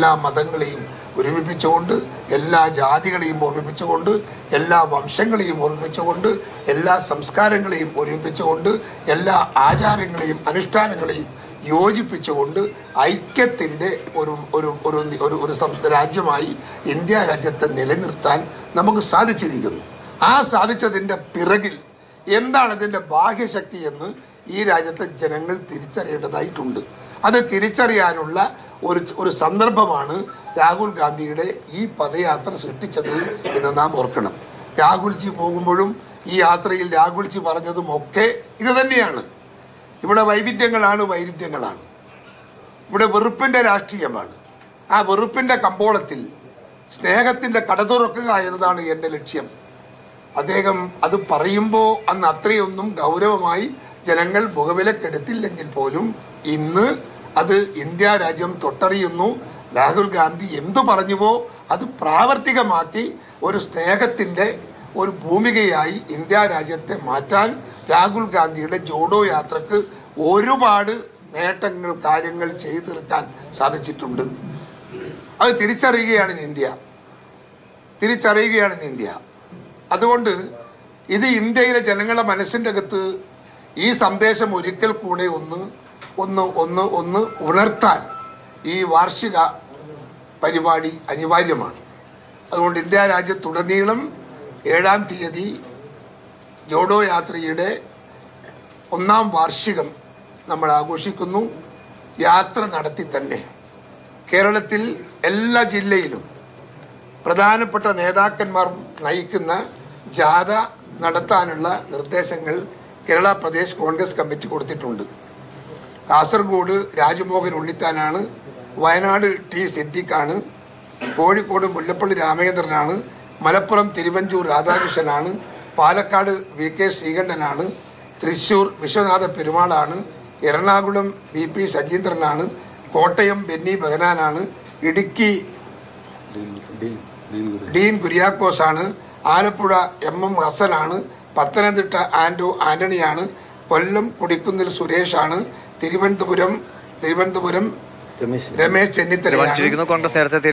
എല്ലാ മതങ്ങളെയും ഒരുമിപ്പിച്ചുകൊണ്ട് എല്ലാ ജാതികളെയും ഒരുമിപ്പിച്ചുകൊണ്ട് എല്ലാ വംശങ്ങളെയും ഒരുമിപ്പിച്ചുകൊണ്ട് എല്ലാ സംസ്കാരങ്ങളെയും ഒരുമിപ്പിച്ചുകൊണ്ട് എല്ലാ ആചാരങ്ങളെയും അനുഷ്ഠാനങ്ങളെയും യോജിപ്പിച്ചുകൊണ്ട് ഐക്യത്തിൻ്റെ ഒരു ഒരു ഒരു ഒരു ഒരു സംസ്ഥ രാജ്യമായി ഇന്ത്യ രാജ്യത്തെ നിലനിർത്താൻ നമുക്ക് സാധിച്ചിരിക്കുന്നു ആ സാധിച്ചതിൻ്റെ പിറകിൽ എന്താണ് ഇതിൻ്റെ ബാഹ്യശക്തി എന്ന് ഈ രാജ്യത്തെ ജനങ്ങൾ തിരിച്ചറിയേണ്ടതായിട്ടുണ്ട് അത് തിരിച്ചറിയാനുള്ള ഒരു ഒരു സന്ദർഭമാണ് രാഹുൽ ഗാന്ധിയുടെ ഈ പദയാത്ര സൃഷ്ടിച്ചത് എന്ന് നാം ഓർക്കണം രാഹുൽജി പോകുമ്പോഴും ഈ യാത്രയിൽ രാഹുൽജി പറഞ്ഞതും ഒക്കെ ഇത് തന്നെയാണ് ഇവിടെ വൈവിധ്യങ്ങളാണ് വൈരുദ്ധ്യങ്ങളാണ് ഇവിടെ വെറുപ്പിൻ്റെ രാഷ്ട്രീയമാണ് ആ വെറുപ്പിൻ്റെ കമ്പോളത്തിൽ സ്നേഹത്തിൻ്റെ കട തുറക്കുക എന്നതാണ് എൻ്റെ ലക്ഷ്യം അദ്ദേഹം അത് പറയുമ്പോൾ അന്ന് അത്രയൊന്നും ഗൗരവമായി ജനങ്ങൾ മുഖവിലക്കെടുത്തില്ലെങ്കിൽ പോലും ഇന്ന് അത് ഇന്ത്യ രാജ്യം തൊട്ടറിയുന്നു രാഹുൽ ഗാന്ധി എന്തു പറഞ്ഞുവോ അത് പ്രാവർത്തികമാക്കി ഒരു സ്നേഹത്തിൻ്റെ ഒരു ഭൂമികയായി ഇന്ത്യ രാജ്യത്തെ മാറ്റാൻ രാഹുൽ ഗാന്ധിയുടെ ജോഡോ യാത്രക്ക് ഒരുപാട് നേട്ടങ്ങൾ കാര്യങ്ങൾ ചെയ്തു തീർക്കാൻ സാധിച്ചിട്ടുണ്ട് അത് തിരിച്ചറിയുകയാണ് ഇന്ന് ഇന്ത്യ തിരിച്ചറിയുകയാണ് ഇന്ന് ഇന്ത്യ അതുകൊണ്ട് ഇത് ഇന്ത്യയിലെ ജനങ്ങളുടെ മനസ്സിൻ്റെ അകത്ത് ഈ സന്ദേശം ഒരിക്കൽ കൂടെ ഒന്ന് ഒന്ന് ഒന്ന് ഒന്ന് ഉണർത്താൻ ഈ വാർഷിക പരിപാടി അനിവാര്യമാണ് അതുകൊണ്ട് ഇന്ത്യ രാജ്യത്തുടനീളം ഏഴാം തീയതി ജോഡോ യാത്രയുടെ ഒന്നാം വാർഷികം നമ്മൾ ആഘോഷിക്കുന്നു യാത്ര നടത്തി തന്നെ കേരളത്തിൽ എല്ലാ ജില്ലയിലും പ്രധാനപ്പെട്ട നേതാക്കന്മാർ നയിക്കുന്ന ജാഥ നടത്താനുള്ള നിർദ്ദേശങ്ങൾ കേരള പ്രദേശ് കോൺഗ്രസ് കമ്മിറ്റി കൊടുത്തിട്ടുണ്ട് കാസർഗോഡ് രാജ്മോഹൻ ഉണ്ണിത്താനാണ് വയനാട് ടി സിദ്ദിഖാണ് കോഴിക്കോട് മുല്ലപ്പള്ളി രാമചന്ദ്രനാണ് മലപ്പുറം തിരുവഞ്ചൂർ രാധാകൃഷ്ണനാണ് പാലക്കാട് വി കെ ശ്രീകണ്ഠനാണ് തൃശൂർ വിശ്വനാഥ പെരുമാളാണ് എറണാകുളം വി പി സജീന്ദ്രനാണ് കോട്ടയം ബെന്നി ബഹനാനാണ് ഇടുക്കി ഡീൻ കുര്യാക്കോസാണ് ആലപ്പുഴ എം എം ഹസനാണ് പത്തനംതിട്ട ആൻഡോ ആന്റണിയാണ് കൊല്ലം കൊടിക്കുന്നിൽ സുരേഷാണ് തിരുവനന്തപുരം തിരുവനന്തപുരം രമേശ് ചെന്നിത്തലയാണ് തീരുമാനിച്ചിരിക്കുന്നു കോൺഗ്രസ് നേരത്തെ